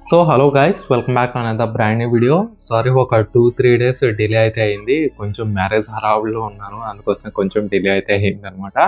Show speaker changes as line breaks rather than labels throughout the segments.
so hello guys welcome back another brand new video sorry ఒక two three days delay అయితే అయింది కొంచెం marriage హరావుల్లో ఉన్నాను అందుకోసం కొంచెం డిలే అయితే అయింది అనమాట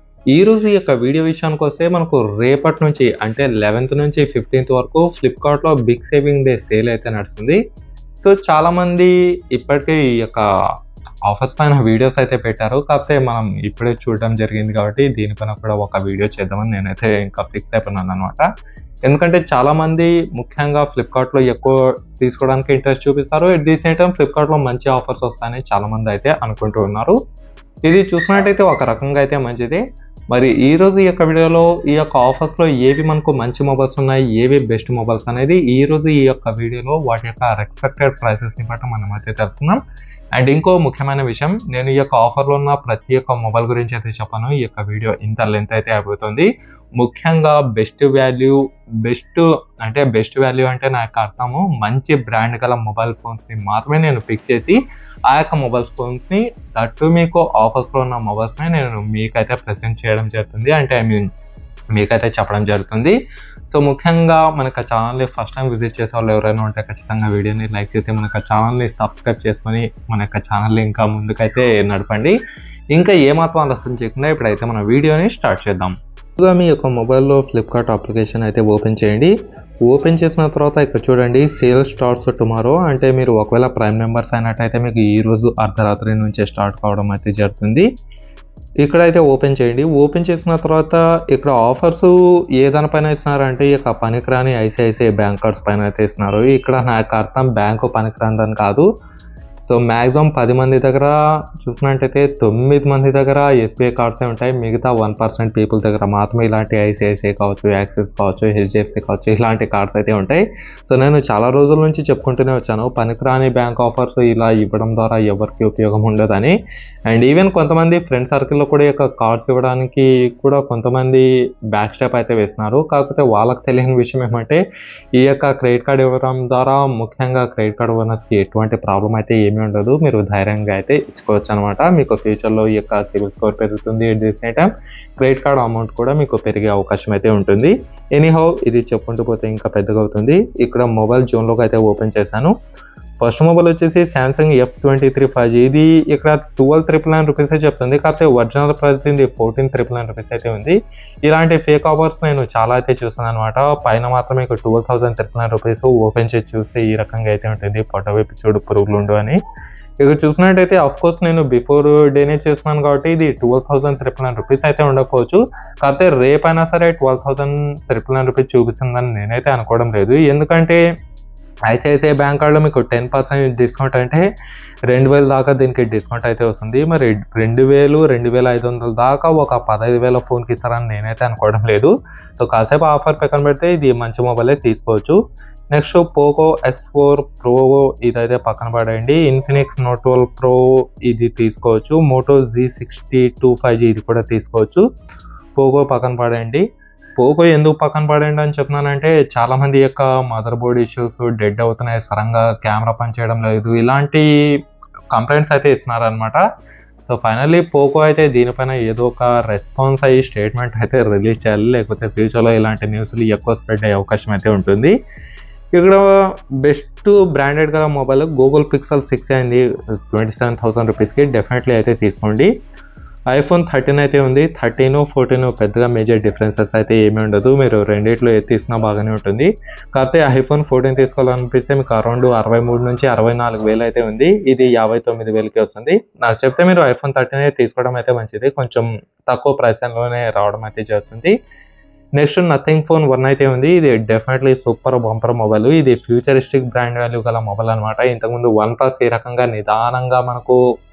ఈ రోజు ఈ యొక్క వీడియో విషయానికి వస్తే మనకు రేపటి నుంచి అంటే లెవెన్త్ నుంచి ఫిఫ్టీన్త్ వరకు ఫ్లిప్కార్ట్లో బిగ్ సేవింగ్ డే సేల్ అయితే నడుస్తుంది సో చాలామంది ఇప్పటికే ఈ యొక్క ఆఫర్స్ పైన వీడియోస్ అయితే పెట్టారు కాకపోతే మనం ఇప్పుడే చూడడం జరిగింది కాబట్టి దీనిపైన కూడా ఒక వీడియో చేద్దామని నేనైతే ఇంకా ఫిక్స్ అయిపోయినాను అనమాట ఎందుకంటే చాలా మంది ముఖ్యంగా ఫ్లిప్కార్ట్ లో ఎక్కువ తీసుకోవడానికి ఇంట్రెస్ట్ చూపిస్తారు at the same time Flipkart లో మంచి ఆఫర్స్ వస్తాయని చాలా మంది అయితే అనుకుంటూ ఉన్నారు ఇది చూసినట్టయితే ఒక రకంగా అయితే మంచిది మరి ఈ రోజు ఈ యొక్క వీడియోలో ఈ యొక్క ఆఫర్స్ లో ఏవి మనకు మంచి మొబైల్స్ ఉన్నాయి ఏవి బెస్ట్ మొబైల్స్ అనేది ఈ రోజు ఈ యొక్క వీడియోలో వాటి యొక్క ఎక్స్పెక్టెడ్ ప్రైసెస్ ని బట్టి మనం అయితే తెలుసుకుందాం అండ్ ఇంకో ముఖ్యమైన విషయం నేను ఈ యొక్క ఆఫర్లో ఉన్న ప్రతి ఒక్క మొబైల్ గురించి అయితే చెప్పాను ఈ యొక్క వీడియో ఇంత లెంత్ అయితే అయిపోతుంది ముఖ్యంగా బెస్ట్ వాల్యూ బెస్ట్ అంటే బెస్ట్ వాల్యూ అంటే నా యొక్క అర్థము మంచి బ్రాండ్ గల మొబైల్ ఫోన్స్ని మాత్రమే నేను పిక్ చేసి ఆ యొక్క మొబైల్ ఫోన్స్ని తట్టు మీకు ఆఫర్స్లో ఉన్న మొబైల్స్ని నేను మీకైతే ప్రెసెంట్ చేయడం జరుగుతుంది అంటే ఐ మీన్ మీకైతే చెప్పడం జరుగుతుంది సో ముఖ్యంగా మనకు ఛానల్ని ఫస్ట్ టైం విజిట్ చేసే వాళ్ళు ఎవరైనా ఉంటే ఖచ్చితంగా వీడియోని లైక్ చేసి మనకు ఛానల్ని సబ్స్క్రైబ్ చేసుకొని మన యొక్క ఛానల్ని ఇంకా ముందుకైతే నడపండి ఇంకా ఏమాత్రం ఆలస్యం చేయకుండా ఇప్పుడైతే మన వీడియోని స్టార్ట్ చేద్దాం ముందుగా మీ యొక్క మొబైల్లో ఫ్లిప్కార్ట్ అప్లికేషన్ అయితే ఓపెన్ చేయండి ఓపెన్ చేసిన తర్వాత ఇక్కడ చూడండి సేల్ స్టార్ట్స్ టుమారో అంటే మీరు ఒకవేళ ప్రైమ్ మెంబర్స్ అయినట్టయితే మీకు ఈ రోజు అర్ధరాత్రి నుంచే స్టార్ట్ కావడం అయితే జరుగుతుంది ఇక్కడైతే ఓపెన్ చేయండి ఓపెన్ చేసిన తర్వాత ఇక్కడ ఆఫర్స్ ఏ దానిపైన ఇస్తున్నారంటే ఈ యొక్క పనికిరాని ఐసిఐసిఐ బ్యాంక్ కార్డ్స్ పైన అయితే ఇస్తున్నారు ఇక్కడ నాకు అర్థం బ్యాంకు పనికిరాని కాదు సో మ్యాక్సిమం పది మంది దగ్గర చూసినట్టయితే తొమ్మిది మంది దగ్గర ఎస్బీఐ కార్డ్సే ఉంటాయి మిగతా వన్ పర్సెంట్ పీపుల్ దగ్గర మాత్రమే ఇలాంటి ఐసిఐసిఐ కావచ్చు యాక్సిస్ కావచ్చు హెచ్డిఎఫ్సి కావచ్చు ఇలాంటి కార్డ్స్ అయితే ఉంటాయి సో నేను చాలా రోజుల నుంచి చెప్పుకుంటూనే వచ్చాను పనికిరాని బ్యాంక్ ఆఫర్స్ ఇలా ఇవ్వడం ద్వారా ఎవరికి ఉపయోగం ఉండదని అండ్ ఈవెన్ కొంతమంది ఫ్రెండ్ సర్కిల్లో కూడా ఈ యొక్క కార్డ్స్ ఇవ్వడానికి కూడా కొంతమంది బ్యాక్ స్టెప్ అయితే వేస్తున్నారు కాకపోతే వాళ్ళకి తెలియని విషయం ఏమంటే ఈ యొక్క క్రెడిట్ కార్డ్ ఇవ్వడం ద్వారా ముఖ్యంగా క్రెడిట్ కార్డ్ ఓనర్స్కి ఎటువంటి ప్రాబ్లం అయితే ఏమీ ఉండదు మీరు ధైర్యంగా అయితే ఇచ్చుకోవచ్చు అనమాట మీకు ఫ్యూచర్లో ఈ యొక్క సివిల్ స్కోర్ పెరుగుతుంది at the same time credit card amount కూడా మీకు పెరిగే అవకాశం అయితే ఉంటుంది ఎనీహౌ ఇది చెప్పుకుంటూ పోతే ఇంకా పెద్దగా అవుతుంది ఇక్కడ మొబైల్ జోన్లోకి అయితే ఓపెన్ చేశాను ఫస్ట్ మొబైల్ వచ్చేసి Samsung F twenty three five G ఇది ఇక్కడ ట్వెల్వ్ త్రిపుల్ నైన్ రూపీస్ చెప్తుంది కాకపోతే ఒరిజినల్ ప్రైస్ ఇది ఫోర్టీన్ త్రిపుల్ నైన్ రూపీస్ అయితే ఉంది ఇలాంటి ఫేక్ ఆఫర్స్ నేను చాలా అయితే చూస్తాను అనమాట పైన మాత్రం మీకు twelve thousand triple nine rupees open చేసి చూస్తే ఈ రకంగా అయితే ఉంటుంది పొట్ట వైపు చూడు పురుగులు ఉండు అని ఇక చూసినట్టయితే అఫ్ కోర్స్ నేను బిఫోర్ డేనే చేస్తున్నాను కాబట్టి ఇది twelve thousand triple nine rupees అయితే ఉండకపోవచ్చు కాకపోతే రేపైనా సరే twelve thousand triple nine rupees చూపిస్తుందని నేనైతే అనుకోవడం లేదు ఎందుకంటే ఐసిఐసిఐ బ్యాంక్ కార్డులో మీకు టెన్ పర్సెంట్ డిస్కౌంట్ అంటే రెండు వేల దాకా దీనికి డిస్కౌంట్ అయితే వస్తుంది మరి రెండు వేలు రెండు వేల ఐదు వందల దాకా ఒక పదహైదు వేల ఫోన్కి ఇస్తారని నేనైతే అనుకోవడం లేదు సో కాసేపు ఆఫర్ పక్కన పెడితే ఇది మంచి మొబైలే తీసుకోవచ్చు next Poco X four pro ఇదైతే పక్కన పడేయండి ఇన్ఫినిక్స్ నోట్ ట్వెల్వ్ ప్రో ఇది తీసుకోవచ్చు Moto G sixty two five G ఇది కూడా తీసుకోవచ్చు పోకో పక్కన పడేయండి పోకో ఎందుకు పక్కన పడండి అని చెప్తున్నానంటే చాలా మంది యొక్క మదర్ బోర్డ్ ఇష్యూస్ డెడ్ అవుతున్నాయి సరంగా కెమెరా పనిచేయడం లేదు ఇలాంటి కంప్లైంట్స్ అయితే ఇస్తున్నారనమాట సో ఫైనల్లీ పోకో అయితే దీనిపైన ఏదో ఒక రెస్పాన్స్ అయ్యి స్టేట్మెంట్ అయితే రిలీజ్ చేయాలి లేకపోతే ఫ్యూచర్లో ఇలాంటి న్యూస్లు ఎక్కువ స్ప్రెడ్ అయ్యే అవకాశం అయితే ఉంటుంది ఇక్కడ బెస్ట్ బ్రాండెడ్ గల మొబైల్ గూగుల్ పిక్సెల్ సిక్స్ అయింది ట్వంటీ సెవెన్ థౌసండ్ రూపీస్కి డెఫినెట్లీ అయితే తీసుకోండి ఐఫోన్ థర్టీన్ అయితే ఉంది థర్టీన్ ఫోర్టీన్ పెద్దగా మేజర్ డిఫరెన్సెస్ అయితే ఏమీ ఉండదు మీరు రెండిట్లో ఏది తీసినా బాగానే ఉంటుంది కాకపోతే ఐఫోన్ ఫోర్టీన్ తీసుకోవాలనిపిస్తే మీకు అరౌండ్ అరవై మూడు నుంచి అరవై నాలుగు వేలు అయితే ఉంది ఇది యాభై తొమ్మిది వేలకి వస్తుంది నాకు చెప్తే మీరు ఐఫోన్ థర్టీన్ తీసుకోవడం అయితే మంచిది కొంచెం తక్కువ ప్రైస్లోనే రావడం అయితే జరుగుతుంది నెక్స్ట్ నథింగ్ ఫోన్ వన్ అయితే ఉంది ఇది డెఫినెట్లీ సూపర్ బంపర్ మొబైల్ ఇది ఫ్యూచరిస్టిక్ బ్రాండ్ వాల్యూ గల మొబైల్ అనమాట ఇంతకుముందు వన్ ప్లస్ ఏ రకంగా నిదానంగా మనకు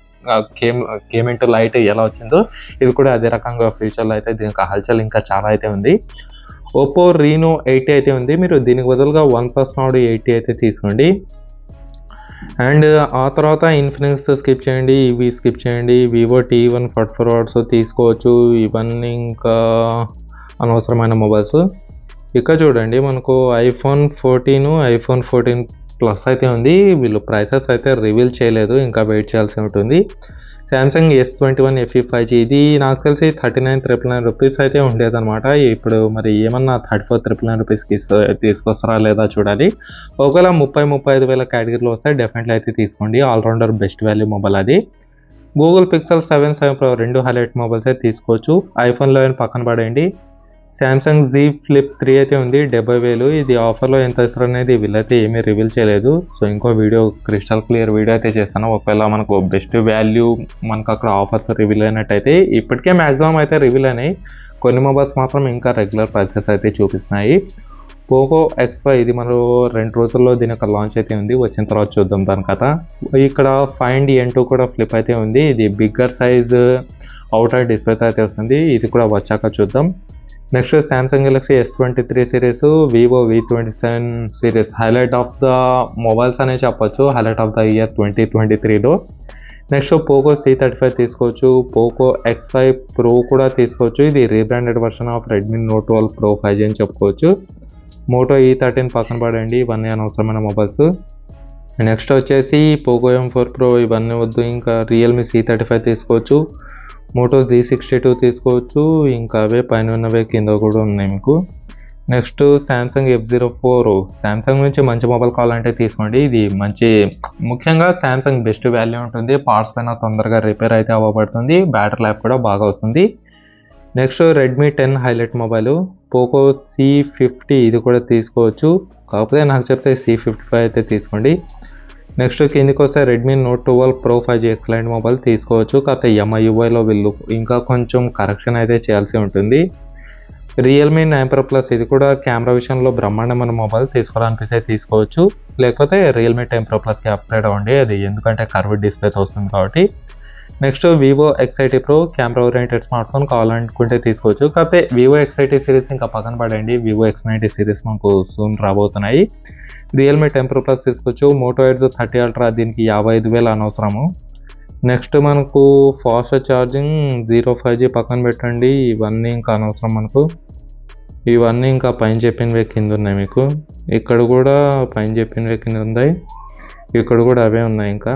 కేమ్ కేమ్ ఇంటూ లైట్ ఎలా వచ్చిందో ఇది కూడా అదే రకంగా ఫ్యూచర్లో అయితే దీనికి హల్చల్ ఇంకా చాలా అయితే ఉంది ఓప్పో రీనో ఎయిటీ అయితే ఉంది మీరు దీనికి బదులుగా వన్ ప్లస్ నాడు ఎయిటీ అయితే తీసుకోండి అండ్ ఆ తర్వాత ఇన్ఫినిక్స్ స్కిప్ చేయండి ఇవి స్కిప్ చేయండి వివో టీ వన్ ఫట్ ఫార్వర్డ్స్ తీసుకోవచ్చు ఇవన్నీ ఇంకా అనవసరమైన మొబైల్స్ ఇక్కడ చూడండి మనకు iPhone fourteen iPhone fourteen plus అయితే ఉంది వీళ్ళు ప్రైసెస్ అయితే రివీల్ చేయలేదు ఇంకా వెయిట్ చేయాల్సి ఉంటుంది Samsung S twenty one FE five G ఇది నాకు తెలిసి thirty nine triple nine rupees అయితే ఉండేదన్నమాట ఇప్పుడు మరి ఏమన్నా థర్టీ ఫోర్ త్రిపుల్ నైన్ రూపీస్కి తీసుకొస్తారా లేదా చూడాలి ఒకవేళ ముప్పై ముప్పై ఐదు వేల కేటగిరీలో వస్తే డెఫినెట్లీ అయితే తీసుకోండి ఆల్రౌండర్ బెస్ట్ వాల్యూ మొబైల్ అది Google Pixel seven seven pro రెండు హైలైట్ మొబైల్స్ అయితే తీసుకోవచ్చు ఐఫోన్ లెవెన్ పక్కన పడేయండి శాంసంగ్ జీ ఫ్లిప్ త్రీ అయితే ఉంది డెబ్బై వేలు ఇది ఆఫర్లో ఎంత ఇస్తారు అనేది వీళ్ళైతే ఏమీ రివీల్ చేయలేదు సో ఇంకో వీడియో క్రిస్టల్ క్లియర్ వీడియో అయితే చేస్తాను ఒకవేళ మనకు బెస్ట్ వాల్యూ మనకు అక్కడ ఆఫర్స్ రివీల్ అయినట్టయితే ఇప్పటికే మ్యాక్సిమం అయితే రివీల్ అయినాయి కొన్ని మొబైల్స్ మాత్రం ఇంకా రెగ్యులర్ ప్రైసెస్ అయితే చూపిస్తున్నాయి పోకో ఎక్స్ ఫైవ్ ఇది మనం రెండు రోజుల్లో దీని యొక్క లాంచ్ అయితే ఉంది వచ్చిన తర్వాత చూద్దాం దాని కథ ఇక్కడ ఫైండ్ ఎన్ టూ కూడా ఫ్లిప్ అయితే ఉంది ఇది బిగ్గర్ సైజ్ అవుటర్ డిస్ప్లే అయితే వస్తుంది ఇది కూడా వచ్చాక చూద్దాం next Samsung Galaxy S twenty three series Vivo V twenty seven series highlight of the mobiles అనే చెప్పొచ్చు highlight of the year twenty twenty త్రీలో next Poco C thirty five తీసుకోవచ్చు పోకో ఎక్స్ ఫైవ్ ప్రో కూడా తీసుకోవచ్చు ఇది rebranded version of Redmi note twelve pro five G అని చెప్పుకోవచ్చు Moto E thirteen పక్కన పడండి ఇవన్నీ అనవసరమైన మొబైల్స్ నెక్స్ట్ వచ్చేసి పోకో ఎం ఫోర్ ప్రో ఇవన్నీ వద్దు ఇంకా రియల్మీ సి థర్టీ ఫైవ్ తీసుకోవచ్చు మోటో జీ సిక్స్టీ టూ తీసుకోవచ్చు ఇంకా అవే పైన ఉన్నవే కింద కూడా ఉన్నాయి మీకు next Samsung F zero four Samsung నుంచి మంచి మొబైల్ కావాలంటే తీసుకోండి ఇది మంచి ముఖ్యంగా శాంసంగ్ బెస్ట్ వాల్యూ ఉంటుంది పార్ట్స్ పైన తొందరగా రిపేర్ అయితే అవ్వబడుతుంది బ్యాటరీ లైఫ్ కూడా బాగా వస్తుంది next Redmi ten highlight mobile Poco C fifty ఇది కూడా తీసుకోవచ్చు కాకపోతే నాకు చెప్తే సి ఫిఫ్టీ ఫైవ్ అయితే తీసుకోండి నెక్స్ట్ కిందికి వస్తే Redmi note twelve pro five G excellent mobile తీసుకోవచ్చు కాకపోతే ఎంఐయుఐలో వీళ్ళు ఇంకా కొంచెం కరెక్షన్ అయితే చేయాల్సి ఉంటుంది రియల్మీ నైన్ ప్రో ప్లస్ ఇది కూడా కెమెరా విషయంలో బ్రహ్మాండమైన మొబైల్ తీసుకోవాలనిపిస్తే తీసుకోవచ్చు లేకపోతే రియల్మీ టెన్ ప్రో ప్లస్కి అప్గ్రేడ్ అవ్వండి అది ఎందుకంటే కర్వ్ డిస్ప్లేతో వస్తుంది కాబట్టి next Vivo X eighty pro camera oriented smart phone కావాలనుకుంటే తీసుకోవచ్చు కాకపోతే వివో ఎక్స్ఐటీ సిరీస్ ఇంకా పక్కన పడండి వివో ఎక్స్ నైంటీ సిరీస్ మనకు సూన్ రాబోతున్నాయి రియల్మీ టెన్ ప్రో ప్లస్ తీసుకోవచ్చు మోటో ఎడ్జ్ థర్టీ అల్ట్రా దీనికి యాభై ఐదు వేలు అనవసరము నెక్స్ట్ మనకు fast charging zero five G పక్కన పెట్టండి ఇవన్నీ ఇంకా అనవసరం మనకు ఇవన్నీ ఇంకా పైన చెప్పినవే కింద ఉన్నాయి మీకు ఇక్కడ కూడా పైన చెప్పినవే కింద ఉన్నాయి ఇక్కడ కూడా అవే ఉన్నాయి ఇంకా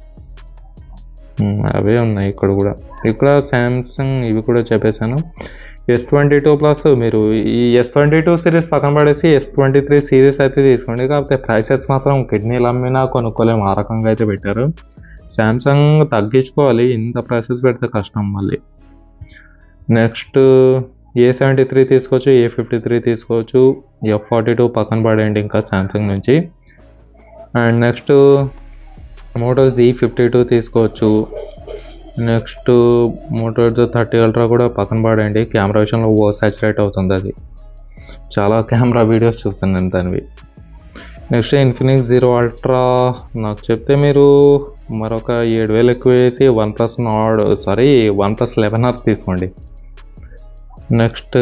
ఉమ్, అవే ఉన్నాయి ఇక్కడ కూడా ఇక్కడ శాంసంగ్ ఇవి కూడా చెప్పేశాను ఎస్ ట్వంటీ టూ ప్లస్ మీరు ఈ ఎస్ ట్వంటీ టూ సిరీస్ పక్కన పడేసి ఎస్ ట్వంటీ త్రీ సిరీస్ అయితే తీసుకోండి కాకపోతే ప్రైసెస్ మాత్రం కిడ్నీలు అమ్మినా కొనుక్కోలేము ఆ రకంగా అయితే పెట్టారు శాంసంగ్ తగ్గించుకోవాలి ఇంత ప్రైసెస్ పెడితే కష్టం మళ్ళీ నెక్స్ట్ ఏ సెవెంటీ త్రీ తీసుకోవచ్చు ఏ ఫిఫ్టీ త్రీ తీసుకోవచ్చు ఎఫ్ ఫార్టీ టూ పక్కన పడేయండి ఇంకా శాంసంగ్ నుంచి and next Moto G fifty two తీసుకోవచ్చు నెక్స్ట్ మోటో థర్టీ అల్ట్రా కూడా పక్కన పడండి కెమెరా విషయంలో ఓవర్ సాచురేట్ అవుతుంది అది చాలా కెమెరా వీడియోస్ చూసాను నేను దానివి నెక్స్ట్ ఇన్ఫినిక్స్ జీరో అల్ట్రా నాకు చెప్తే మీరు మరొక ఏడు వేలు ఎక్కువ వేసి one plus Nord sorry one plus eleven R తీసుకోండి నెక్స్ట్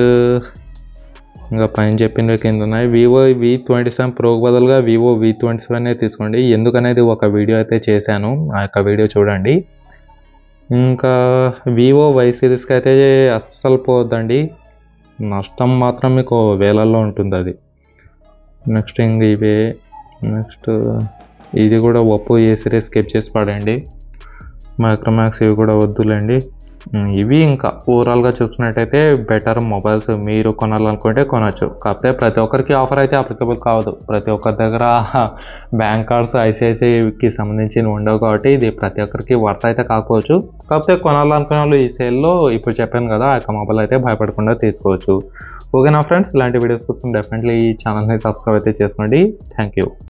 ఇంకా పైన చెప్పినవి కింద ఉన్నాయి వివో వి ట్వంటీ సెవెన్ ప్రోకి బదులుగా వివో వి ట్వంటీ సెవెన్ తీసుకోండి ఎందుకనేది ఒక వీడియో అయితే చేశాను ఆ యొక్క వీడియో చూడండి ఇంకా వివో వై సిరీస్కి అయితే అస్సలు పోవద్దండి నష్టం మాత్రం మీకు వేలల్లో ఉంటుంది అది నెక్స్ట్ ఇంక ఇవే నెక్స్ట్ ఇది కూడా ఒప్పో ఏ సిరీస్ స్కిప్ చేసి పడండి మైక్రోమాక్స్ ఇవి కూడా వద్దులేండి ఉమ్, ఇవి ఇంకా ఓవరాల్గా చూసుకున్నట్టయితే బెటర్ మొబైల్స్ మీరు కొనాలనుకుంటే కొనవచ్చు కాకపోతే ప్రతి ఒక్కరికి ఆఫర్ అయితే అప్లికబుల్ కావదు ప్రతి ఒక్కరి దగ్గర బ్యాంక్ కార్డ్స్ ఐసిఐసిఐకి సంబంధించి ఉండవు కాబట్టి ఇది ప్రతి ఒక్కరికి వర్త్ అయితే కాకపోవచ్చు కాకపోతే కొనాలనుకునే వాళ్ళు ఈ సేల్లో ఇప్పుడు చెప్పాను కదా ఆ యొక్క మొబైల్ అయితే భయపడకుండా తీసుకోవచ్చు ఓకేనా ఫ్రెండ్స్ ఇలాంటి వీడియోస్ కోసం డెఫినెట్లీ ఈ ఛానల్ని సబ్స్క్రైబ్ అయితే చేసుకోండి థ్యాంక్ యూ